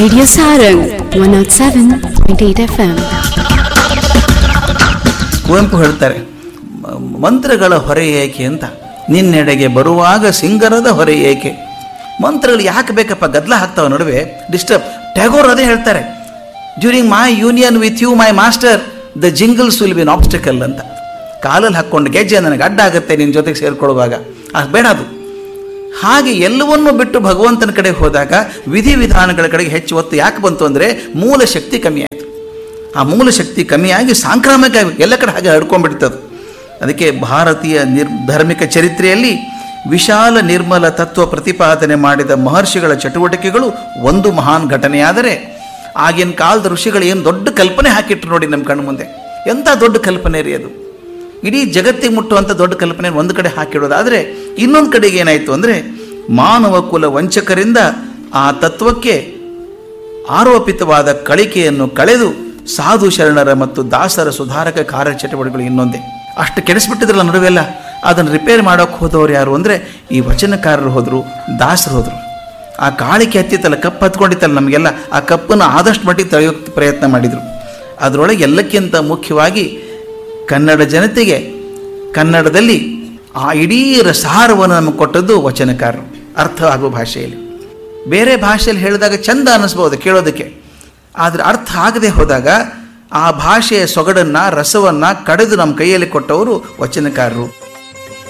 Radio Sarang 107.8 FM. Kuvempu ಹೇಳ್ತಾರೆ ಮ- ಮಂತ್ರಗಳ ಹೊರೆ ಏಕೆ ಅಂತ ನಿನ್ನೆಡೆಗೆ ಬರುವಾಗ ಸಿಂಗರದ ಹೊರೆ ಏಕೆ ಮಂತ್ರಗಳು ಯಾಕೆ ಬೇಕಪ್ಪ ಗದ್ದಲ ಹಾಕ್ತಾವ ನಡುವೆ ಡಿಸ್ಟರ್ಬ್ ಟ್ಯಾಗೋರ್ ಅದೇ ಹೇಳ್ತಾರೆ during my union with you my master the jingles will been obstacle ಅಂತ ಕಾಲಲ್ಲಿ ಹಾಕ್ಕೊಂಡು ಗೆಜ್ಜೆ ನನಗೆ ಅಡ್ಡ ಆಗುತ್ತೆ ನಿನ್ನ ಜೊತೆಗೆ ಸೇರಿಕೊಳ್ಳುವಾಗ ಅದು ಬೇಡ ಅದು ಹಾಗೆ ಎಲ್ಲವನ್ನೂ ಬಿಟ್ಟು ಭಗವಂತನ ಕಡೆ ಹೋದಾಗ ವಿಧಿವಿಧಾನಗಳ ಕಡೆಗೆ ಹೆಚ್ಚು ಒತ್ತು ಯಾಕೆ ಬಂತು ಅಂದರೆ ಮೂಲ ಶಕ್ತಿ ಕಮ್ಮಿ ಆಯಿತು ಆ ಮೂಲ ಶಕ್ತಿ ಕಮ್ಮಿಯಾಗಿ ಸಾಂಕ್ರಾಮಿಕ ಆಗಿ ಎಲ್ಲ ಕಡೆ ಹಾಗೆ ಹರಡ್ಕೊಂಡ್ಬಿಡ್ತದೆ ಅದಕ್ಕೆ ಭಾರತೀಯ ನಿರ್ ಧಾರ್ಮಿಕ ಚರಿತ್ರೆಯಲ್ಲಿ ವಿಶಾಲ ನಿರ್ಮಲ ತತ್ವ ಪ್ರತಿಪಾದನೆ ಮಾಡಿದ ಮಹರ್ಷಿಗಳ ಚಟುವಟಿಕೆಗಳು ಒಂದು ಮಹಾನ್ ಘಟನೆಯಾದರೆ ಆಗಿನ ಕಾಲದ ಋಷಿಗಳು ಏನು ದೊಡ್ಡ ಕಲ್ಪನೆ ಹಾಕಿಟ್ರು ನೋಡಿ ನಮ್ಮ ಕಣ್ಣು ಮುಂದೆ ಎಂಥ ದೊಡ್ಡ ಕಲ್ಪನೆ ರೀ ಅದು ಇಡೀ ಜಗತ್ತಿಗೆ ಮುಟ್ಟುವಂಥ ದೊಡ್ಡ ಕಲ್ಪನೆ ಒಂದು ಕಡೆ ಹಾಕಿಡೋದಾದರೆ ಇನ್ನೊಂದು ಕಡೆಗೆ ಏನಾಯಿತು ಅಂದರೆ ಮಾನವ ಕುಲ ವಂಚಕರಿಂದ ಆ ತತ್ವಕ್ಕೆ ಆರೋಪಿತವಾದ ಕಳಿಕೆಯನ್ನು ಕಳೆದು ಸಾಧು ಶರಣರ ಮತ್ತು ದಾಸರ ಸುಧಾರಕ ಕಾರ್ಯಚಟುವಟಿಕೆಗಳು ಇನ್ನೊಂದೇ ಅಷ್ಟು ಕೆಡಿಸ್ಬಿಟ್ಟಿದ್ರಲ್ಲ ನಡುವೆಲ್ಲ ಅದನ್ನು ರಿಪೇರ್ ಮಾಡೋಕೆ ಹೋದವ್ರು ಯಾರು ಅಂದರೆ ಈ ವಚನಕಾರರು ಹೋದರು ದಾಸರು ಹೋದರು ಆ ಕಾಳಿಕೆ ಹತ್ತಿತ್ತಲ್ಲ ಕಪ್ಪು ಹತ್ಕೊಂಡಿತ್ತಲ್ಲ ನಮಗೆಲ್ಲ ಆ ಕಪ್ಪನ್ನು ಆದಷ್ಟು ಮಟ್ಟಿಗೆ ತೆಗೆಯೋಕ್ಕೆ ಪ್ರಯತ್ನ ಮಾಡಿದರು ಅದರೊಳಗೆ ಎಲ್ಲಕ್ಕಿಂತ ಮುಖ್ಯವಾಗಿ ಕನ್ನಡ ಜನತೆಗೆ ಕನ್ನಡದಲ್ಲಿ ಆ ಇಡೀ ರಸಾರವನ್ನು ನಮಗೆ ಕೊಟ್ಟದ್ದು ವಚನಕಾರರು ಅರ್ಥ ಆಗುವ ಭಾಷೆಯಲ್ಲಿ ಬೇರೆ ಭಾಷೆಯಲ್ಲಿ ಹೇಳಿದಾಗ ಚಂದ ಅನ್ನಿಸ್ಬೋದು ಕೇಳೋದಕ್ಕೆ ಆದರೆ ಅರ್ಥ ಆಗದೆ ಹೋದಾಗ ಆ ಭಾಷೆಯ ಸೊಗಡನ್ನು ರಸವನ್ನು ಕಡೆದು ನಮ್ಮ ಕೈಯಲ್ಲಿ ಕೊಟ್ಟವರು ವಚನಕಾರರು